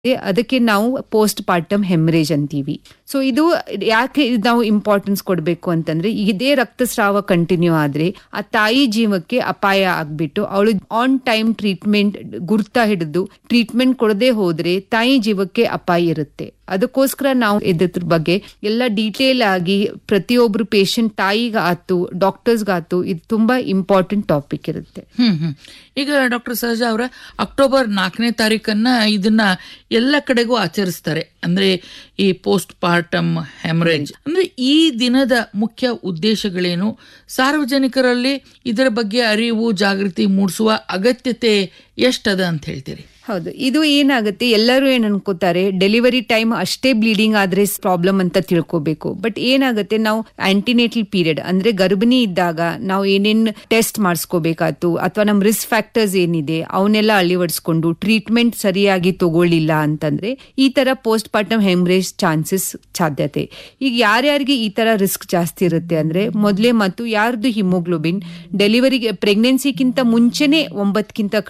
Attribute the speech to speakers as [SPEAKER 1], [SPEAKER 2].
[SPEAKER 1] ಅದಕ್ಕೆ ನಾವು postpartum haemorrhage ಅಂತೀವಿ ಸೊ ಇದು ಯಾಕೆ ಇದ್ ನಾವು ಇಂಪಾರ್ಟೆನ್ಸ್ ಕೊಡಬೇಕು ಅಂತಂದ್ರೆ ಇದೇ ರಕ್ತಸ್ರಾವ ಕಂಟಿನ್ಯೂ ಆದ್ರೆ ಆ ತಾಯಿ ಜೀವಕ್ಕೆ ಅಪಾಯ ಆಗ್ಬಿಟ್ಟು ಅವಳು ಆನ್ ಟೈಮ್ ಟ್ರೀಟ್ಮೆಂಟ್ ಗುರ್ತ ಹಿಡಿದು ಟ್ರೀಟ್ಮೆಂಟ್ ಕೊಡದೆ ಹೋದ್ರೆ ತಾಯಿ ಜೀವಕ್ಕೆ ಅಪಾಯ ಇರುತ್ತೆ ಅದಕ್ಕೋಸ್ಕರ ನಾವು ಇದ್ರ ಬಗ್ಗೆ ಎಲ್ಲ ಡೀಟೇಲ್ ಆಗಿ ಪ್ರತಿಯೊಬ್ರು ಪೇಷಂಟ್ ತಾಯಿಗಾತು ಡಾಕ್ಟರ್ಸ್ಗಾತು ಇದು ತುಂಬಾ ಇಂಪಾರ್ಟೆಂಟ್ ಟಾಪಿಕ್ ಇರುತ್ತೆ
[SPEAKER 2] ಹ್ಮ್ ಹ್ಮ್ ಈಗ ಡಾಕ್ಟರ್ ಸಹಜ ಅವರ ಅಕ್ಟೋಬರ್ ನಾಲ್ಕನೇ ತಾರೀಕನ್ನ ಇದನ್ನ ಎಲ್ಲ ಕಡೆಗೂ ಆಚರಿಸ್ತಾರೆ ಅಂದ್ರೆ ಈ ಪೋಸ್ಟ್ ಪಾರ್ಟಮ್ ಹೆಮರೇಜ್ ಅಂದ್ರೆ ಈ ದಿನದ ಮುಖ್ಯ ಉದ್ದೇಶಗಳೇನು ಸಾರ್ವಜನಿಕರಲ್ಲಿ ಇದರ ಬಗ್ಗೆ ಅರಿವು ಜಾಗೃತಿ ಮೂಡಿಸುವ ಅಗತ್ಯತೆ ಎಷ್ಟದ ಅಂತ ಹೇಳ್ತೀರಿ
[SPEAKER 1] ಹೌದು ಇದು ಏನಾಗುತ್ತೆ ಎಲ್ಲರೂ ಏನ್ ಅನ್ಕೋತಾರೆ ಡೆಲಿವರಿ ಟೈಮ್ ಅಷ್ಟೇ ಬ್ಲೀಡಿಂಗ್ ಆದ್ರೆ ಪ್ರಾಬ್ಲಮ್ ಅಂತ ತಿಳ್ಕೋಬೇಕು ಬಟ್ ಏನಾಗುತ್ತೆ ನಾವು ಆಂಟಿನೇಟಲ್ ಪೀರಿಯಡ್ ಅಂದ್ರೆ ಗರ್ಭಿಣಿ ಇದ್ದಾಗ ನಾವು ಏನೇನ್ ಟೆಸ್ಟ್ ಮಾಡಿಸ್ಕೋಬೇಕಾಯ್ತು ಅಥವಾ ನಮ್ ರಿಸ್ಕ್ ಫ್ಯಾಕ್ಟರ್ಸ್ ಏನಿದೆ ಅವನ್ನೆಲ್ಲ ಅಳಿವಡಿಸ್ಕೊಂಡು ಟ್ರೀಟ್ಮೆಂಟ್ ಸರಿಯಾಗಿ ತಗೊಳ್ಳಿಲ್ಲ ಅಂತಂದ್ರೆ ಈ ತರ ಪೋಸ್ಟ್ ಪಾರ್ಟಮ್ ಹೆಮ್ರೇಜ್ ಚಾನ್ಸಸ್ ಸಾಧ್ಯತೆ ಈಗ ಯಾರ್ಯಾರಿಗೆ ಈ ತರ ರಿಸ್ಕ್ ಜಾಸ್ತಿ ಇರುತ್ತೆ ಅಂದ್ರೆ ಮೊದಲೇ ಮತ್ತು ಯಾರ್ದು ಹಿಮೋಗ್ಲೋಬಿನ್ ಡೆಲಿವರಿಗೆ ಪ್ರೆಗ್ನೆನ್ಸಿಗಿಂತ ಮುಂಚೆನೆ ಒಂಬತ್ತಕ್ಕಿಂತ